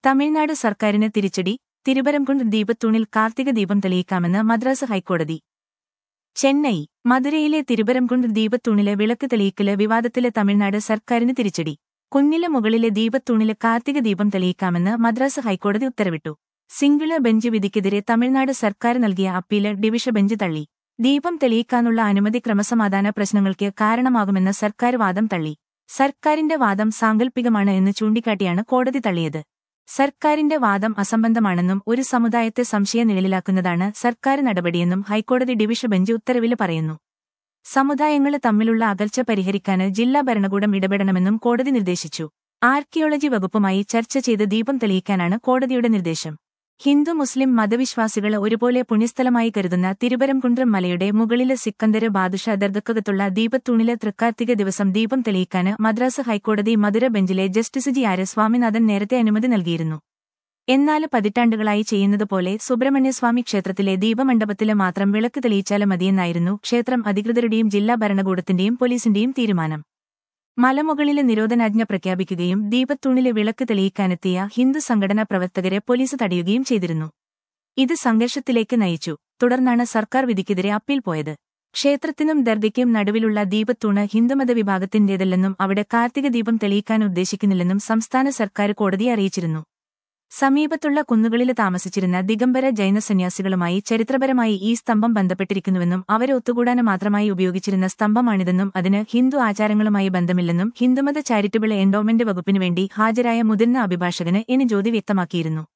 തമിഴ്നാട് സർക്കാരിന് തിരിച്ചടി തിരുവരംകുണ്ട് ദീപത്തൂണിൽ കാർത്തിക ദീപം തെളിയിക്കാമെന്ന് മദ്രാസ് ഹൈക്കോടതി ചെന്നൈ മധുരയിലെ തിരുവരംകുണ്ട് ദീപത്തൂണിലെ വിളക്ക് തെളിയിക്കല് വിവാദത്തിലെ തമിഴ്നാട് സർക്കാരിന് തിരിച്ചടി കുന്നില മുകളിലെ ദീപത്തൂണില് കാർത്തിക ദീപം തെളിയിക്കാമെന്ന് മദ്രാസ് ഹൈക്കോടതി ഉത്തരവിട്ടു സിംഗിള് ബെഞ്ച് വിധിക്കെതിരെ തമിഴ്നാട് സർക്കാർ നൽകിയ അപ്പീല് ഡിവിഷ ബെഞ്ച് തള്ളി ദീപം തെളിയിക്കാനുള്ള അനുമതി ക്രമസമാധാന പ്രശ്നങ്ങൾക്ക് കാരണമാകുമെന്ന സർക്കാർ വാദം തള്ളി സർക്കാരിന്റെ വാദം സാങ്കൽപ്പികമാണ് എന്ന് ചൂണ്ടിക്കാട്ടിയാണ് കോടതി തള്ളിയത് സർക്കാരിന്റെ വാദം അസംബന്ധമാണെന്നും ഒരു സമുദായത്തെ സംശയനിഴലിലാക്കുന്നതാണ് സർക്കാർ നടപടിയെന്നും ഹൈക്കോടതി ഡിവിഷ ബെഞ്ച് ഉത്തരവില് പറയുന്നു സമുദായങ്ങള് തമ്മിലുള്ള അകൽച്ച പരിഹരിക്കാന് ജില്ലാ ഭരണകൂടം ഇടപെടണമെന്നും കോടതി നിർദ്ദേശിച്ചു ആർക്കിയോളജി വകുപ്പുമായി ചർച്ച ചെയ്ത് ദീപം തെളിയിക്കാനാണ് കോടതിയുടെ നിർദ്ദേശം ഹിന്ദു മുസ്ലിം മതവിശ്വാസികള് ഒരുപോലെ പുണ്യസ്ഥലമായി കരുതുന്ന തിരുവരംകുണ്ട്രം മലയുടെ മുകളില് സിക്കന്ദര് ബാദുഷ ദർഗക്കകത്തുള്ള ദീപത്തൂണില് തൃക്കാർത്തിക ദിവസം ദീപം തെളിയിക്കാന് മദ്രാസ് ഹൈക്കോടതി മധുര ബെഞ്ചിലെ ജസ്റ്റിസ് ജി ആര് സ്വാമിനാഥൻ നേരത്തെ അനുമതി നൽകിയിരുന്നു എന്നാല് പതിറ്റാണ്ടുകളായി ചെയ്യുന്നതുപോലെ സുബ്രഹ്മണ്യസ്വാമി ക്ഷേത്രത്തിലെ ദീപമണ്ഡപത്തില് മാത്രം വിളക്ക് തെളിയിച്ചാല് മതിയെന്നായിരുന്നു ക്ഷേത്രം അധികൃതരുടെയും ജില്ലാ ഭരണകൂടത്തിന്റെയും പോലീസിന്റെയും തീരുമാനം മലമുകളില് നിരോധനാജ്ഞ പ്രഖ്യാപിക്കുകയും ദീപത്തൂണിലെ വിളക്ക് തെളിയിക്കാനെത്തിയ ഹിന്ദു സംഘടനാ പ്രവർത്തകരെ പോലീസ് തടയുകയും ചെയ്തിരുന്നു ഇത് സംഘർഷത്തിലേക്ക് നയിച്ചു തുടർന്നാണ് സർക്കാർ വിധിക്കെതിരെ അപ്പീൽ പോയത് ക്ഷേത്രത്തിനും ദർഗയ്ക്കും നടുവിലുള്ള ദീപത്തൂണ് ഹിന്ദുമത വിഭാഗത്തിന്റേതല്ലെന്നും അവിടെ കാർത്തിക ദീപം തെളിയിക്കാൻ ഉദ്ദേശിക്കുന്നില്ലെന്നും സംസ്ഥാന സർക്കാർ കോടതിയെ അറിയിച്ചിരുന്നു സമീപത്തുള്ള കുന്നുകളില് താമസിച്ചിരുന്ന ദിഗംബര ജൈന സന്യാസികളുമായി ചരിത്രപരമായി ഈ സ്തംഭം ബന്ധപ്പെട്ടിരിക്കുന്നുവെന്നും അവരെ ഒത്തുകൂടാന് മാത്രമായി ഉപയോഗിച്ചിരുന്ന സ്തംഭമാണിതെന്നും അതിന് ഹിന്ദു ആചാരങ്ങളുമായി ബന്ധമില്ലെന്നും ഹിന്ദുമത ചാരിറ്റബിൾ എൻഡോമെന്റ് വകുപ്പിനുവേണ്ടി ഹാജരായ മുതിർന്ന അഭിഭാഷകന് എനി ജ്യോതി വ്യക്തമാക്കിയിരുന്നു